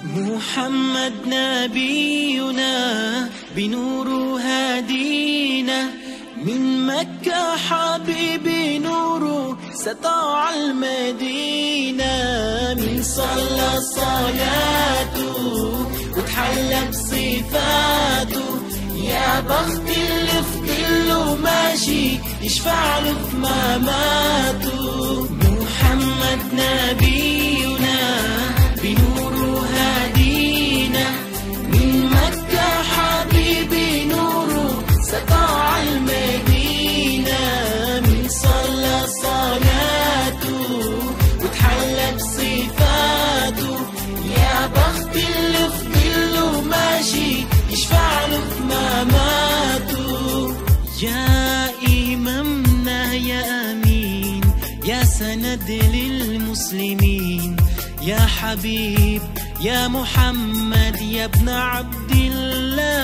محمد نبينا بنور هادينا من مكة حبيبي نوره سطع المدينة من صلى صلاته وتحلى بصفاته يا بخت اللي في كله ماشي يشفع له في مماته محمد نبينا بنوره هادينا من مكة حبيبي نوره سطع المدينة من صلى صلاته وتحلى بصفاته يا بخت اللي في كله ماشي يشفع له في مماته يا إمامنا يا أمين يا سند للمسلمين يا حبيب يا محمد يا ابن عبد الله